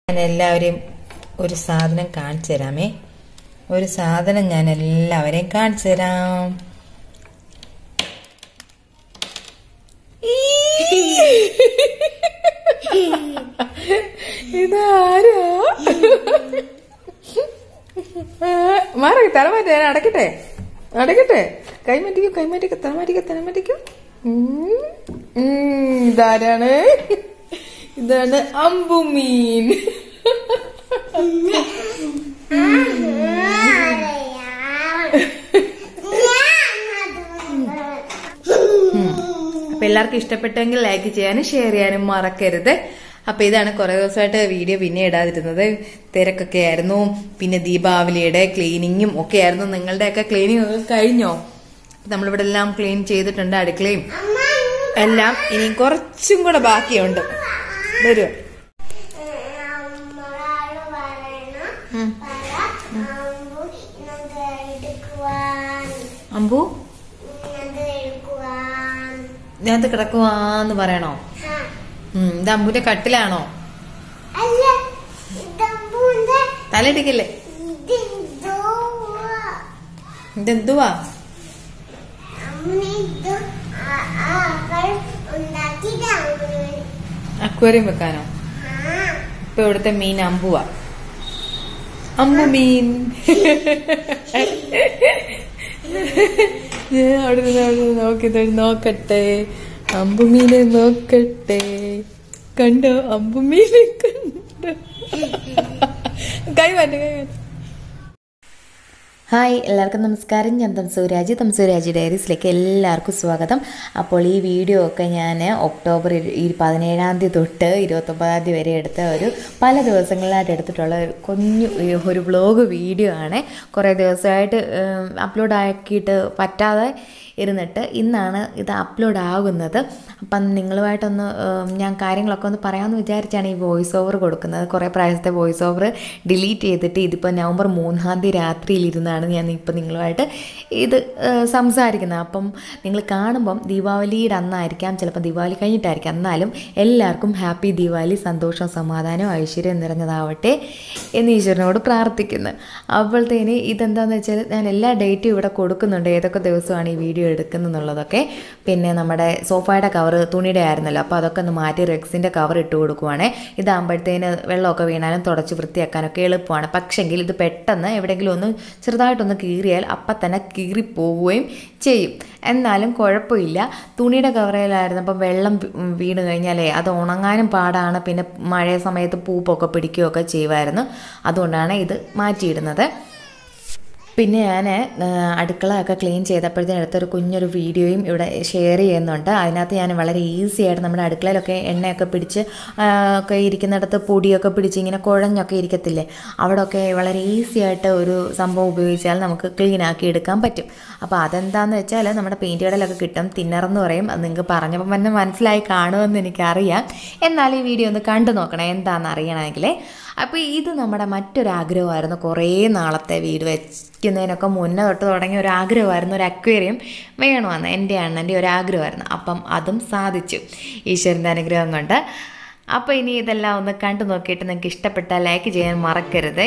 ഞാൻ എല്ലാവരെയും ഒരു സാധനം കാണിച്ചു തരാമേ ഒരു സാധനം ഞാൻ എല്ലാവരെയും കാണിച്ചു തരാം ഇതാരാ മാറി തലമാറ്റ ഞാൻ അടക്കട്ടെ അടക്കട്ടെ കൈമാറ്റിക്കോ കൈമാറ്റിക്കോ തലമാറ്റിക്കോ തലമാറ്റിക്കോ ഉം. ഉം, ഇതാരാണ് ഇതാണ് അമ്പുമീൻ അപ്പൊ എല്ലാവർക്കും ഇഷ്ടപ്പെട്ടെങ്കിൽ ലൈക്ക് ചെയ്യാനും ഷെയർ ചെയ്യാനും മറക്കരുത് അപ്പൊ ഇതാണ് കുറെ ദിവസമായിട്ട് വീഡിയോ പിന്നെ ഇടാതിരുന്നത് തിരക്കൊക്കെ ആയിരുന്നു പിന്നെ ദീപാവലിയുടെ ക്ലീനിങ്ങും ഒക്കെ ആയിരുന്നു നിങ്ങളുടെയൊക്കെ ക്ലീനിങ് ഒക്കെ കഴിഞ്ഞോ നമ്മളിവിടെ എല്ലാം ക്ലീൻ ചെയ്തിട്ടുണ്ട് അടുക്കളയും എല്ലാം ഇനി കുറച്ചും കൂടെ ബാക്കിയുണ്ട് വരുമോ നമ്മളാള് പറയണം ഉം. അമ്പു ഇന്നത് എടുക്കുവാൻ അമ്പു ഇന്നത് എടുക്കുവാൻ ഇതിനകത്ത് കിടക്കുവാന്ന് പറയണോ ആ. ഉം, ഇത് അമ്പുന്റെ കട്ടിലാണോ അല്ല ഇതമ്പുന്റെ തലയിടിക്കല്ലേ ഇതിന്തോ ഇതെന്തുവാ അമ്മിത് ആകൾ ഉണ്ടാക്കിയതാണ് അക്വേറിയം വെക്കാനോ ആ ഇപ്പൊ ഇവിടുത്തെ മീൻ അമ്പുവാ അമ്പു മീൻ ഞാൻ അവിടെ നിന്ന് അവിടെ നിന്ന് നോക്കി തൊഴി നോക്കട്ടെ അമ്പുമീനെ നോക്കട്ടെ കണ്ടോ അമ്പുമീനെ കണ്ടോ കൈ മാറ്റ കൈ മാറ്റ ഹായ് എല്ലാവർക്കും നമസ്കാരം ഞാൻ തംസൂരാജ് തംസൂരാജ് ഡയറീസിലേക്ക് എല്ലാവർക്കും സ്വാഗതം അപ്പോൾ ഈ വീഡിയോ ഒക്കെ ഞാൻ ഒക്ടോബർ ഇരു- ഈ പതിനേഴാം തീയതി തൊട്ട് ഇരുപത്തൊമ്പതാം തീയതി വരെ എടുത്ത ഒരു പല ദിവസങ്ങളിലായിട്ട് എടുത്തിട്ടുള്ള ഒരു കുഞ്ഞു ഒരു വ്ലോഗ് വീഡിയോ ആണ് കുറേ ദിവസമായിട്ട് അപ്ലോഡ് ആക്കിയിട്ട് പറ്റാതെ ഇരുന്നിട്ട് ഇന്നാണ് ഇത് അപ്ലോഡ് ആകുന്നത് അപ്പം നിങ്ങളുമായിട്ടൊന്ന് ഏം, ഞാൻ കാര്യങ്ങളൊക്കെ ഒന്ന് പറയാമെന്ന് വിചാരിച്ചാണ് ഈ വോയിസ് ഓവർ കൊടുക്കുന്നത് കുറേ പ്രാവശ്യത്തെ വോയിസ് ഓവർ ഡിലീറ്റ് ചെയ്തിട്ട് ഇതിപ്പോൾ നവംബർ മൂന്നാം തീയതി രാത്രിയിൽ ഇരുന്നാണ് ഞാൻ ഇപ്പോൾ നിങ്ങളുമായിട്ട് ഇത് ഏഹ്, സംസാരിക്കുന്നത് അപ്പം നിങ്ങൾ കാണുമ്പം ദീപാവലിയുടെ അന്നായിരിക്കാം ചിലപ്പോൾ ദീപാവലി കഴിഞ്ഞിട്ടായിരിക്കാം എന്നാലും എല്ലാവർക്കും ഹാപ്പി ദീപാവലി സന്തോഷം സമാധാനം ഐശ്വര്യം നിറഞ്ഞതാവട്ടെ എന്ന് ഈശ്വരനോട് പ്രാർത്ഥിക്കുന്നു അപ്പോഴത്തേന് ഇതെന്താണെന്ന് വെച്ചാൽ ഞാൻ എല്ലാ ഡേറ്റും ഇവിടെ കൊടുക്കുന്നുണ്ട് ഏതൊക്കെ ദിവസമാണ് ഈ വീഡിയോ എടുക്കുന്നെന്നുള്ളതൊക്കെ പിന്നെ നമ്മുടെ സോഫയുടെ കവർ തുണിയുടെ ആയിരുന്നല്ലോ അപ്പോൾ അതൊക്കെ ഒന്ന് മാറ്റി റെക്സിൻ്റെ കവർ ഇട്ട് കൊടുക്കുവാണേ ഇതാകുമ്പോഴത്തേന് വെള്ളമൊക്കെ വീണാലും തുടച്ച് വൃത്തിയാക്കാനൊക്കെ എളുപ്പമാണ് പക്ഷെങ്കിൽ ഇത് പെട്ടെന്ന് എവിടെയെങ്കിലും ഒന്ന് ചെറുതായിട്ടൊന്ന് കീറിയാൽ അപ്പം തന്നെ കീറിപ്പോവുകയും ചെയ്യും എന്നാലും കുഴപ്പമില്ല തുണിയുടെ കവറയിലായിരുന്നപ്പം വെള്ളം വി- വീണ് കഴിഞ്ഞാലേ അത് ഉണങ്ങാനും പാടാണ് പിന്നെ മഴ സമയത്ത് പൂപ്പൊക്കെ പിടിക്കുകയൊക്കെ ചെയ്യുമായിരുന്നു അതുകൊണ്ടാണ് ഇത് മാറ്റിയിടുന്നത് പിന്നെ ഞാൻ അടുക്കള ഒക്കെ ക്ലീൻ ചെയ്തപ്പോഴത്തേന് എടുത്തൊരു കുഞ്ഞൊരു വീഡിയോയും ഇവിടെ ഷെയർ ചെയ്യുന്നുണ്ട് അതിനകത്ത് ഞാൻ വളരെ ഈസി ആയിട്ട് നമ്മുടെ അടുക്കളയിലൊക്കെ എണ്ണയൊക്കെ പിടിച്ച് ആ, ഒക്കെ ഇരിക്കുന്നിടത്ത് പൊടിയൊക്കെ പിടിച്ച് ഇങ്ങനെ കുഴഞ്ഞൊക്കെ ഇരിക്കത്തില്ലേ അവിടെയൊക്കെ വളരെ ഈസി ആയിട്ട് ഒരു സംഭവം ഉപയോഗിച്ചാൽ നമുക്ക് ക്ലീൻ ആക്കി എടുക്കാൻ പറ്റും അപ്പോൾ അതെന്താണെന്ന് വെച്ചാൽ നമ്മുടെ പെയിൻറ്റ് കടയിലൊക്കെ കിട്ടും തിന്നറെന്ന് പറയും അത് നിങ്ങൾക്ക് പറഞ്ഞപ്പോൾ തന്നെ മനസ്സിലായി കാണുമെന്ന് എനിക്കറിയാം എന്നാൽ ഈ വീഡിയോ ഒന്ന് കണ്ടു നോക്കണം എന്താണെന്ന് അറിയണമെങ്കിൽ അപ്പോൾ ഇത് നമ്മുടെ മറ്റൊരു ആഗ്രഹമായിരുന്നു കുറേ നാളത്തെ വീട് വെക്കുന്നതിനൊക്കെ മുന്നേ തൊട്ട് തുടങ്ങിയ ഒരു ആഗ്രഹമായിരുന്നു ഒരു അക്വേറിയം വേണമെന്ന് എൻ്റെ അണ്ണൻ്റെ ഒരു ആഗ്രഹമായിരുന്നു അപ്പം അതും സാധിച്ചു ഈശ്വരൻ്റെ അനുഗ്രഹം കൊണ്ട് അപ്പോൾ ഇനി ഇതെല്ലാം ഒന്ന് കണ്ടു നോക്കിയിട്ട് നിങ്ങൾക്ക് ഇഷ്ടപ്പെട്ടാൽ ലൈക്ക് ചെയ്യാൻ മറക്കരുതേ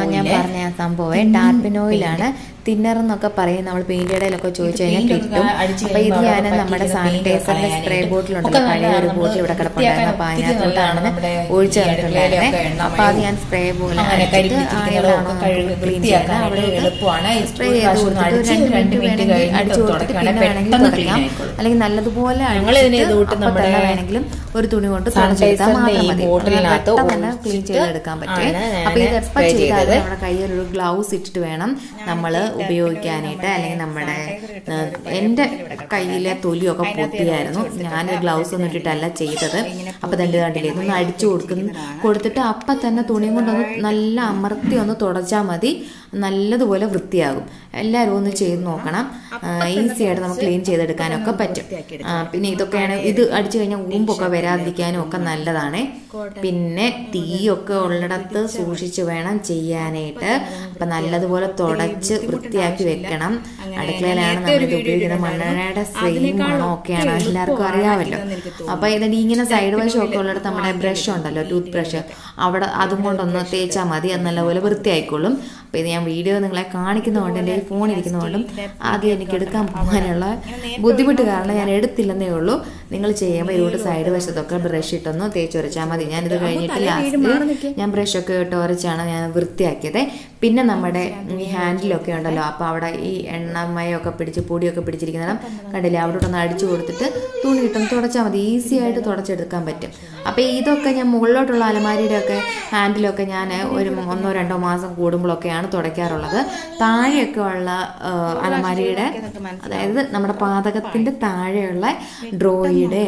ഞാൻ ഓയില്. പറഞ്ഞ ആ സംഭവം ടാർപ്പിൻ ഓയിലാണ് തിന്നർ എന്നൊക്കെ പറയും നമ്മൾ പെയിന്റ് ഇടയിലൊക്കെ ചോദിച്ചു കഴിഞ്ഞാൽ പെയിന്റ് കിട്ടും ഒക്കെ അടിച്ച് അപ്പൊ ഇത് കഴിയുമ്പോൾ ഞാൻ അവിടെ നമ്മുടെ പറ്റിയിരിക്കുന്ന പെയിന്റ് ഒക്കെ സാനിറ്റൈസറിന്റെ സ്പ്രേ കളയാനായിട്ട് ബോട്ടിലുണ്ടല്ലോ ഒക്കെ പഴയ ഒരു നല്ലതാണ്. ബോട്ടിൽ ഇവിടെ കിടപ്പുണ്ടായിരുന്നു അപ്പൊ ഒത്തിരി അതിനകത്തോട്ടാണ് നല്ലതാണ് നമ്മുടെ ഒഴിച്ചു ഈ അടുക്കളയിലൊക്കെ തന്നിട്ടുണ്ടായിരുന്നേ എണ്ണമയം അപ്പൊ അത് ഞാൻ സ്പ്രേ പോലെ അങ്ങനെ അടിച്ചിട്ട് കരിപിടിച്ചിരിക്കുന്നതൊക്കെ ആയിലാണ് കഴുകി ക്ലീൻ വൃത്തിയാക്കാനായിട്ട് ചെയ്യുന്നത് അവിടെ എളുപ്പമാണ്. ഈ സ്പ്രേ ഒരു ചെയ്ത് പ്രാവശ്യം ഒന്ന് കൊടുത്തിട്ട് അടിച്ച് രണ്ട് രണ്ട് മിനിറ്റ് മിനിറ്റ് വേണമെങ്കിൽ കഴിഞ്ഞിട്ട് അടിച്ചു കൊടുത്തിട്ട് തുടയ്ക്കുകയാണെങ്കിൽ പിന്നെ വേണമെങ്കിൽ പെട്ടെന്ന് clean തുടയ്ക്കാം ആയിക്കോളും. അല്ലെങ്കിൽ നല്ലതുപോലെ ഞങ്ങൾ ഇതിനെ അടിച്ചിട്ട് ഇതുകൊണ്ട് അപ്പൊ നമ്മുടെ തന്നെ വേണമെങ്കിലും ഒരു തുണി കൊണ്ട് തുടച്ചെടുത്താൽ സാനിറ്റൈസറിന്റെ മാത്രം ഈ മതി ബോട്ടിലിനകത്ത് പെട്ടെന്ന് തന്നെ ക്ലീൻ ഒഴിച്ചിട്ട് ചെയ്തെടുക്കാൻ പറ്റും ആണ് ഞാൻ അപ്പൊ ഇത് എപ്പോൾ spray ചെയ്താലും ചെയ്തത്. നമ്മുടെ കയ്യിൽ ഒരു ഗ്ലൗസ് ഇട്ടിട്ട് വേണം നമ്മൾ ഉപയോഗിക്കാനായിട്ട് അല്ലെങ്കിൽ നമ്മുടെ ഏഹ്, എൻ്റെ കയ്യിലെ തൊലിയൊക്കെ പൊട്ടിയായിരുന്നു ഞാൻ ഗ്ലൗസ് ഒന്നും ഇട്ടിട്ടല്ല ചെയ്തത് അപ്പൊ തന്നെ കണ്ടില്ലേ ഇതൊന്ന് അടിച്ചു കൊടുക്കുന്നു കൊടുത്തിട്ട് അപ്പം തന്നെ തുണിയും കൊണ്ടൊന്ന് നല്ല അമർത്തി ഒന്ന് തുടച്ചാൽ മതി നല്ലതുപോലെ വൃത്തിയാകും എല്ലാവരും ഒന്ന് ചെയ്ത് നോക്കണം ഈസി ആയിട്ട് നമുക്ക് ക്ലീൻ ചെയ്തെടുക്കാനൊക്കെ പറ്റും ആ, പിന്നെ ഇതൊക്കെയാണ് ഇത് അടിച്ചു കഴിഞ്ഞാൽ ഉറുമ്പൊക്കെ വരാതിരിക്കാനും ഒക്കെ നല്ലതാണ് പിന്നെ തീയൊക്കെ ഉള്ളിടത്ത് സൂക്ഷിച്ച് വേണം ചെയ്യാനായിട്ട് അപ്പൊ നല്ലതുപോലെ തുടച്ച് വൃത്തിയാക്കി വെക്കണം അടുക്കളയിലാണ് നമ്മൾ ഇത് ഉപയോഗിക്കുന്ന മണ്ണെണ്ണയുടെ സെയിം മണം ഒക്കെയാണ് എല്ലാവർക്കും അറിയാമല്ലോ അപ്പൊ ഇതിന് ഇങ്ങനെ സൈഡ് വശം ഒക്കെ ഉള്ളിടത്ത് നമ്മുടെ ബ്രഷ് ഉണ്ടല്ലോ ടൂത്ത് ബ്രഷ് അവിടെ അതും കൊണ്ടൊന്ന് തേച്ചാൽ മതി അത് നല്ലപോലെ വൃത്തിയായിക്കോളും അപ്പൊ ഇത് ഞാൻ വീഡിയോ നിങ്ങളെ കാണിക്കുന്നതുകൊണ്ട് എൻ്റെ ഫോൺ ഇരിക്കുന്നതുകൊണ്ടും ആദ്യം എനിക്ക് എടുക്കാൻ പോകാനുള്ള ബുദ്ധിമുട്ട് കാരണം ഞാൻ എടുത്തില്ലെന്നേ ഉള്ളൂ നിങ്ങൾ ചെയ്യുമ്പോൾ ഇതുകൊണ്ട് സൈഡ് വശത്തൊക്കെ ബ്രഷ് ഇട്ടൊന്ന് തേച്ചൊരച്ചാൽ മതി ഞാനിത് കഴിഞ്ഞിട്ട് ലാസ്റ്റ് ഞാൻ ബ്രഷൊക്കെ ഇട്ട് ഉരച്ചാണ് ഞാൻ വൃത്തിയാക്കിയത് പിന്നെ നമ്മുടെ ഈ ഹാൻഡിലൊക്കെ ഉണ്ടല്ലോ അപ്പോൾ അവിടെ ഈ എണ്ണമയൊക്കെ പിടിച്ച് പൊടിയൊക്കെ പിടിച്ചിരിക്കുന്നിടം കണ്ടില്ലേ അവിടെ ഒന്ന് അടിച്ചു കൊടുത്തിട്ട് തുണി ഇട്ടൊന്ന് തുടച്ചാൽ മതി ഈസി ആയിട്ട് തുടച്ചെടുക്കാൻ പറ്റും അപ്പോൾ ഇതൊക്കെ ഞാൻ മുകളിലോട്ടുള്ള അലമാരിയുടെ ഒക്കെ ഹാൻഡിലൊക്കെ ഞാൻ ഒരു ഒന്നോ രണ്ടോ മാസം കൂടുമ്പോഴൊക്കെയാണ് തുടയ്ക്കാറുള്ളത് താഴെയൊക്കെ ഉള്ള ആ, അലമാരിയുടെ അതായത് നമ്മുടെ പാതകത്തിൻ്റെ താഴെയുള്ള ഡ്രോയിയുടെ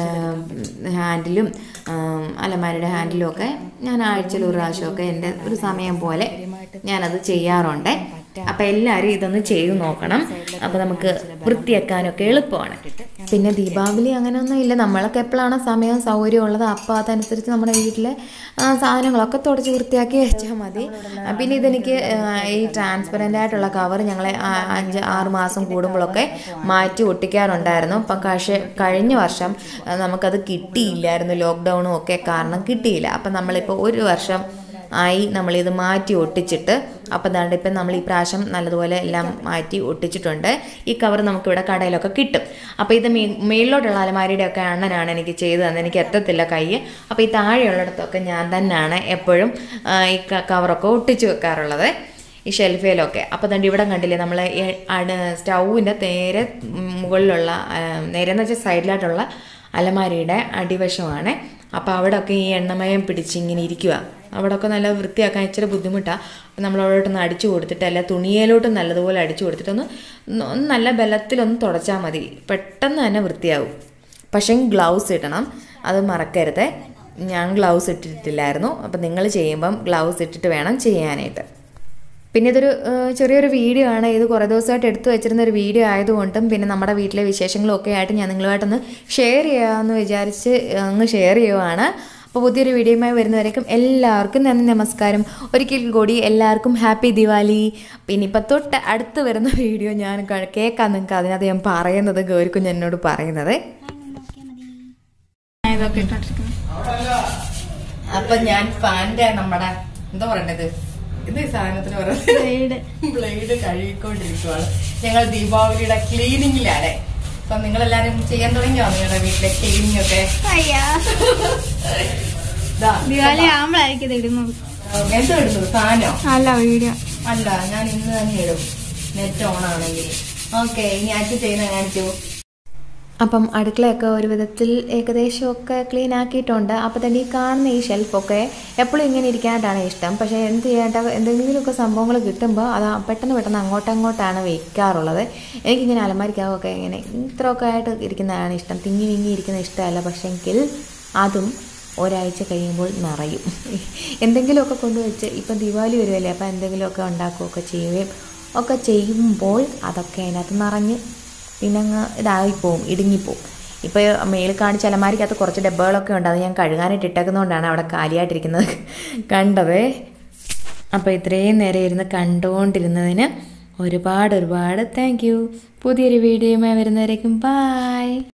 ഹാൻഡിലും അലമാരിയുടെ ഹാൻഡിലും ഒക്കെ ഞാൻ ആഴ്ചയിൽ ഒരു പ്രാവശ്യമൊക്കെ എൻ്റെ ഒരു സമയം പോലെ ഞാനത് ചെയ്യാറുണ്ട് അപ്പം എല്ലാവരും ഇതൊന്ന് ചെയ്തു നോക്കണം അപ്പം നമുക്ക് വൃത്തിയാക്കാനൊക്കെ എളുപ്പമാണ് പിന്നെ ദീപാവലി അങ്ങനെയൊന്നും ഇല്ല നമ്മളൊക്കെ എപ്പോഴാണ് സമയം സൗകര്യം ഉള്ളത് അപ്പോൾ അതനുസരിച്ച് നമ്മുടെ വീട്ടിലെ ആ, സാധനങ്ങളൊക്കെ തുടച്ച് വൃത്തിയാക്കി വെച്ചാൽ മതി ആ, പിന്നെ ഇതെനിക്ക് ആ, ഈ ട്രാൻസ്പെറൻ്റ് ആയിട്ടുള്ള കവർ ഞങ്ങളെ ആ, അഞ്ച് ആറ് മാസം കൂടുമ്പോഴൊക്കെ മാറ്റി ഒട്ടിക്കാറുണ്ടായിരുന്നു അപ്പം പക്ഷേ കഴിഞ്ഞ വർഷം ആ, നമുക്കത് കിട്ടിയില്ലായിരുന്നു ലോക്ക്ഡൗണും ഒക്കെ കാരണം കിട്ടിയില്ല അപ്പം നമ്മളിപ്പോൾ ഒരു വർഷം ആയി നമ്മളിത് മാറ്റി ഒട്ടിച്ചിട്ട് അപ്പം ദാണ്ട് ഇപ്പം നമ്മൾ ഈ പ്രാവശ്യം നല്ലതുപോലെ എല്ലാം മാറ്റി ഒട്ടിച്ചിട്ടുണ്ട് ഈ കവർ നമുക്കിവിടെ കടയിലൊക്കെ കിട്ടും അപ്പോൾ ഇത് മേ മേളിലോട്ടുള്ള അലമാരിയുടെ ഒക്കെ അണ്ണനാണ് എനിക്ക് ചെയ്തു തന്നെ എനിക്ക് എത്തത്തില്ല കൈ അപ്പോൾ ഈ താഴെയുള്ളിടത്തൊക്കെ ഞാൻ തന്നെയാണ് എപ്പോഴും ആ, ഈ ക- കവറൊക്കെ ഒട്ടിച്ച് വെക്കാറുള്ളത് ഈ ഷെൽഫിലൊക്കെ അപ്പോൾ തന്നെ ഇവിടെ കണ്ടില്ലേ നമ്മൾ സ്റ്റൗവിൻ്റെ നേരെ മുകളിലുള്ള ആ, നേരെ എന്ന് വെച്ചാൽ സൈഡിലായിട്ടുള്ള അലമാരിയുടെ അടിവശമാണ് അപ്പോൾ അവിടെയൊക്കെ ഈ എണ്ണമയം പിടിച്ച് ഇങ്ങനെ ഇരിക്കുക അവിടെയൊക്കെ നല്ല വൃത്തിയാക്കാൻ ഇച്ചിരി ബുദ്ധിമുട്ടാണ് അപ്പം നമ്മൾ അവിടോട്ടൊന്ന് അടിച്ചു കൊടുത്തിട്ട് അല്ല തുണിയിലോട്ട് നല്ലതുപോലെ അടിച്ചു കൊടുത്തിട്ടൊന്ന് ഒന്ന് ഒന്ന് നല്ല ബലത്തിലൊന്ന് തുടച്ചാൽ മതി പെട്ടെന്ന് തന്നെ വൃത്തിയാവും പക്ഷേ ഗ്ലൗസ് ഇടണം അത് മറക്കരുത് ഞാൻ ഗ്ലൗസ് ഇട്ടിട്ടില്ലായിരുന്നു അപ്പം നിങ്ങൾ ചെയ്യുമ്പം ഗ്ലൗസ് ഇട്ടിട്ട് വേണം ചെയ്യാനായിട്ട് പിന്നെ ഇതൊരു ഏഹ്, ചെറിയൊരു വീഡിയോ ആണ് ഇത് കുറേ ദിവസമായിട്ട് എടുത്തു വെച്ചിരുന്ന ഒരു വീഡിയോ ആയതുകൊണ്ടും പിന്നെ നമ്മുടെ വീട്ടിലെ വിശേഷങ്ങളും ഒക്കെ ആയിട്ട് ഞാൻ നിങ്ങളുമായിട്ടൊന്ന് ഷെയർ ചെയ്യാമെന്ന് വിചാരിച്ച് അങ്ങ് ഷെയർ ചെയ്യുവാണ് അപ്പോൾ പുതിയൊരു വീഡിയോയുമായി വരുന്നവരേക്കും എല്ലാവർക്കും നന്ദി നമസ്കാരം ഒരിക്കൽ കൂടി എല്ലാവർക്കും ഹാപ്പി ദിവാലി പിന്നെ ഇപ്പം തൊട്ട് അടുത്ത് വരുന്ന വീഡിയോ ഞാൻ ക- കേൾക്കാം നിങ്ങൾക്ക് അതിനകത്ത് ഞാൻ പറയുന്നത് ഗൗരിക്കും എന്നോട് പറയുന്നത് ഇതൊക്കെ ഇട്ടോണ്ടിരിക്കുന്നത് അപ്പൊ ഞാൻ ഫാന്റെ നമ്മുടെ എന്താ പറയണ്ടത് ഇത് ഈ സാധനത്തിന് പറയുന്നത് ബ്ലേഡ് ബ്ലേഡ് കഴുകിക്കൊണ്ടിരിക്കുവാണ് ഞങ്ങൾ ദീപാവലിയുടെ ക്ലീനിങ്ങിലാണ് അപ്പൊ നിങ്ങളെല്ലാരും ചെയ്യാൻ തുടങ്ങിയോ നിങ്ങളുടെ വീട്ടിലെ ക്ലീനിങ് ഒക്കെ അയ്യാ ദാ, ദിവാലി ആകുമ്പോഴായിരിക്കും ഇത് ഇടുന്നത് എന്താ ഇടുന്നത് ഫാനോ അല്ല വീഡിയോ അല്ല ഞാൻ ഇന്ന് തന്നെ ഇടും നെറ്റ് ഓൺ ആണെങ്കിൽ ഓക്കെ ഇനി അച്ഛൻ ചെയ്യുന്ന കാണിച്ചു അപ്പം അടുക്കളയൊക്കെ ഒരു വിധത്തിൽ ഏകദേശമൊക്കെ ക്ലീൻ ആക്കിയിട്ടുണ്ട് അപ്പോൾ തന്നെ ഈ കാണുന്ന ഈ ഷെൽഫൊക്കെ എപ്പോഴും ഇങ്ങനെ ഇരിക്കാനായിട്ടാണ് ഇഷ്ടം പക്ഷേ എന്ത് ചെയ്യേണ്ട എന്തെങ്കിലുമൊക്കെ സംഭവങ്ങൾ കിട്ടുമ്പോൾ അത് പെട്ടെന്ന് പെട്ടെന്ന് അങ്ങോട്ടങ്ങോട്ടാണ് വെക്കാറുള്ളത് എനിക്കിങ്ങനെ അലമാരിക്കാവൊക്കെ ഇങ്ങനെ ഇത്രയൊക്കെ ആയിട്ട് ഇരിക്കുന്നതാണ് ഇഷ്ടം തിങ്ങി വിങ്ങി ഇരിക്കുന്ന ഇഷ്ടമല്ല പക്ഷെങ്കിൽ അതും ഒരാഴ്ച കഴിയുമ്പോൾ നിറയും എന്തെങ്കിലുമൊക്കെ കൊണ്ടുവച്ച് ഇപ്പം ദീപാവലി വരുമല്ലേ അപ്പോൾ എന്തെങ്കിലുമൊക്കെ ഉണ്ടാക്കുകയൊക്കെ ചെയ്യുകയും ഒക്കെ ചെയ്യുമ്പോൾ അതൊക്കെ അതിനകത്ത് നിറഞ്ഞ് പിന്നെ അങ്ങ് ഇതായിപ്പോവും ഇടുങ്ങിപ്പോവും ഇപ്പോൾ മേളിൽ കാണിച്ച അലമാരിക്കകത്ത് കുറച്ച് ഡബ്ബകളൊക്കെ ഉണ്ട് അത് ഞാൻ കഴുകാനായിട്ട് ഇട്ടേക്കുന്നതുകൊണ്ടാണ് അവിടെ കാലിയായിട്ടിരിക്കുന്നത് കണ്ടത് അപ്പോൾ ഇത്രയും നേരം ഇരുന്ന് കണ്ടുകൊണ്ടിരുന്നതിന് ഒരുപാട് ഒരുപാട് താങ്ക് യു പുതിയൊരു വീഡിയോയുമായി വരുന്നവരേക്കും ബായ്